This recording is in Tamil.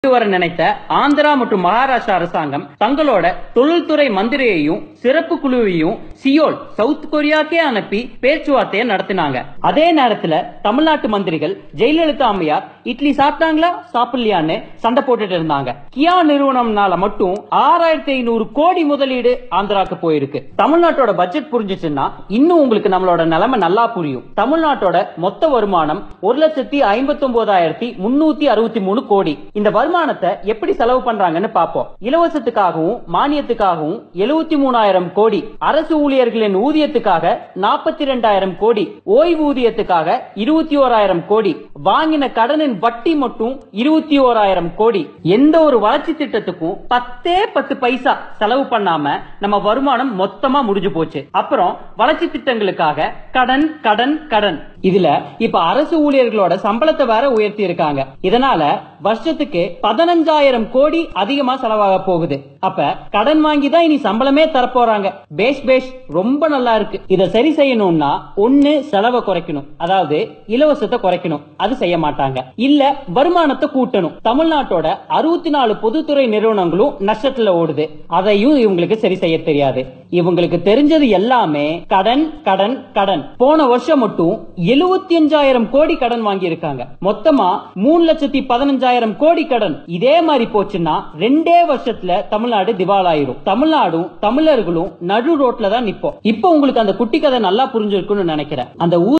வர நினைத்த ஆந்திரா மற்றும் மகாராஷ்டிரா அரசாங்கம் தங்களோட தொழில்துறை மந்திரியையும் சிறப்பு குழுவையும் சியோல் சவுத் கொரியாக்கே அனுப்பி பேச்சுவார்த்தையை நடத்தினாங்க அதே நேரத்துல தமிழ்நாட்டு மந்திரிகள் ஜெயலலிதா அம்மையார் இட்லி சாப்பிட்டாங்களா சாப்பிடலையான்னு சண்டை போட்டுட்டு இருந்தாங்க கியா நிறுவனம்னால மட்டும் ஆறாயிரத்தி ஐநூறு கோடி முதலீடு ஆந்திராக்கு போயிருக்கு தமிழ்நாட்டோட பட்ஜெட் புரிஞ்சுச்சுன்னா இன்னும் உங்களுக்கு நம்மளோட நிலைமை நல்லா புரியும் தமிழ்நாட்டோட மொத்த வருமானம் ஒரு லட்சத்தி ஐம்பத்தி ஒன்பதாயிரத்தி முன்னூத்தி அறுபத்தி மூணு கோடி இந்த வருமானத்தை எப்படி செலவு பண்றாங்கன்னு பாப்போம் இலவசத்துக்காகவும் மானியத்துக்காகவும் எழுபத்தி மூணாயிரம் கோடி அரசு ஊழியர்களின் ஊதியத்துக்காக நாற்பத்தி ரெண்டாயிரம் கோடி ஓய்வூதியத்துக்காக இருபத்தி ஓராயிரம் கோடி வாங்கின கடனின் வட்டி மட்டும் இருபத்தி ஓராயிரம் கோடி எந்த ஒரு வளர்ச்சி திட்டத்துக்கும் பத்தே பத்து பைசா செலவு பண்ணாம நம்ம வருமானம் மொத்தமா முடிஞ்சு போச்சு அப்புறம் வளர்ச்சி திட்டங்களுக்காக கடன் கடன் கடன் இதுல இப்ப அரசு ஊழியர்களோட சம்பளத்தை வேற உயர்த்தி இருக்காங்க இதனால வருஷத்துக்கு பதினஞ்சாயிரம் கோடி அதிகமா செலவாக போகுது அப்ப கடன் வாங்கி தான் இனி சம்பளமே தரப்போறாங்க பேஷ் பேஷ் ரொம்ப நல்லா இருக்கு இத சரி செய்யணும்னா ஒண்ணு செலவை குறைக்கணும் அதாவது இலவசத்தை குறைக்கணும் அது செய்ய மாட்டாங்க இல்ல வருமானத்தை கூட்டணும் தமிழ்நாட்டோட அறுபத்தி நாலு பொதுத்துறை நிறுவனங்களும் நஷ்டத்துல ஓடுது அதையும் இவங்களுக்கு சரி செய்ய தெரியாது இவங்களுக்கு தெரிஞ்சது எல்லாமே கடன் கடன் கடன் போன வருஷம் மட்டும் எழுபத்தி அஞ்சாயிரம் கோடி கடன் வாங்கி இருக்காங்க மொத்தமா மூணு லட்சத்தி பதினஞ்சாயிரம் கோடி கடன் இதே மாதிரி போச்சுன்னா ரெண்டே வருஷத்துல தமிழ்நாடு திவாலாயிரும் தமிழ்நாடும் தமிழர்களும் நடு ரோட்ல தான் நிப்போம் இப்போ உங்களுக்கு அந்த குட்டி கதை நல்லா புரிஞ்சிருக்கும்னு நினைக்கிறேன் அந்த ஊர்